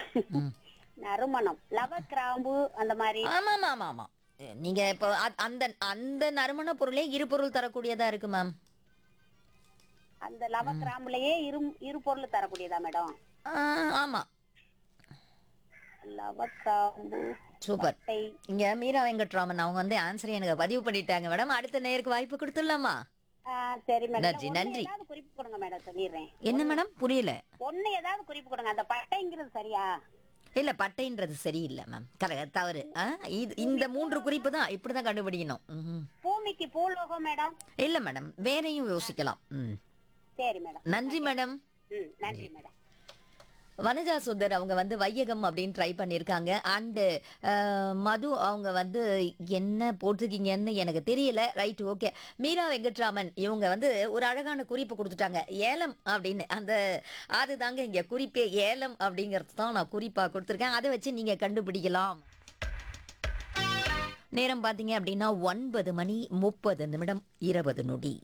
நறுமணம் லவ கிராம்பு அந்த மாதிரி ஆமா ஆமா ஆமா ஆமா நீங்க இப்போ அ- அந்த அந்த நறுமண பொருளே இரு பொருள் தரக்கூடியதா இருக்கு மேம் அந்த லவ கிராம்புலயே இரு இரு பொருள் தரக்கூடியதா மேடம் ஆமா லவ கிராம்பு சூப்பர் பட்டை இங்க மீரா வெங்கட்ராமன் அவங்க வந்து ஆன்சர் எனக்கு பதிவு பண்ணிட்டாங்க மேடம் அடுத்த நேருக்கு வாய்ப்பு கொடுத்துடலாமா ஆ, சரி மேடம் நன்றி, ஒண்ணு நன்றி. ஏதாவது குறிப்பு கொடுங்க மேடம் சொல்லிடுறேன் என்ன மேடம் புரியல ஒண்ணு ஏதாவது குறிப்பு கொடுங்க அந்த பட்டைங்கிறது சரியா இல்ல பட்டைன்றது சரியில்லை மேம் கரெக்ட் தவறு ஆ, இது- இந்த மூன்று குறிப்பு தான் இப்படிதான் கண்டுபிடிக்கணும் ம்ஹும். பூமிக்கு பூலோகம் மேடம் இல்ல மேடம் வேறையும் யோசிக்கலாம் ம். சரி மேடம் நன்றி மேடம் ம் நன்றி மேடம் வனஜா சுந்தர் அவங்க வந்து வையகம் அப்படின்னு ட்ரை பண்ணியிருக்காங்க அண்டு மது அவங்க வந்து என்ன போட்டிருக்கீங்கன்னு எனக்கு தெரியல ரைட் ஓகே மீரா வெங்கட்ராமன் இவங்க வந்து ஒரு அழகான குறிப்பு கொடுத்துட்டாங்க ஏலம் அப்படின்னு அந்த அதுதாங்க இங்க குறிப்பே ஏலம் அப்படிங்கிறது தான் நான் குறிப்பா கொடுத்துருக்கேன் அதை வச்சு நீங்க கண்டுபிடிக்கலாம் நேரம் பார்த்தீங்க அப்படின்னா ஒன்பது மணி முப்பது நிமிடம் இருபது நொடி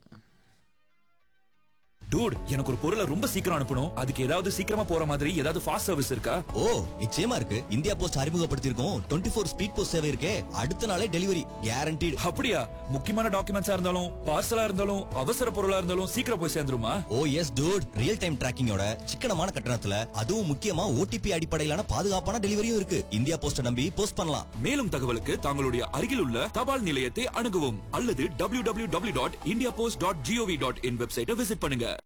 டூட் எனக்கு ஒரு பொருளை ரொம்ப சீக்கிரம் அனுப்பணும் அதுக்கு ஏதாவது சீக்கிரமா போற மாதிரி ஏதாவது ஃபாஸ்ட் சர்வீஸ் இருக்கா ஓ நிச்சயமா இருக்கு இந்தியா போஸ்ட் அறிமுகப்படுத்தியிருக்கோம் டுவெண்ட்டி ஃபோர் ஸ்பீட் போஸ்ட் சேவை இருக்கே அடுத்த நாளே டெலிவரி கேரண்டீடு அப்படியா முக்கியமான டாக்குமெண்ட்ஸா இருந்தாலும் பார்சலா இருந்தாலும் அவசர பொருளா இருந்தாலும் சீக்கிரம் போய் சேர்ந்துருமா oh yes dude real time டிராக்கிங்கோட சிக்கனமான கட்டணத்துல அதுவும் முக்கியமா ஓடிபி அடிப்படையிலான பாதுகாப்பான டெலிவரியும் இருக்கு இந்தியா போஸ்ட நம்பி போஸ்ட் பண்ணலாம் மேலும் தகவலுக்கு தங்களுடைய அருகில் உள்ள தபால் நிலையத்தை அணுகவும் அல்லது www.indiapost.gov.in டாட் வெப்சைட்டை விசிட் பண்ணுங்க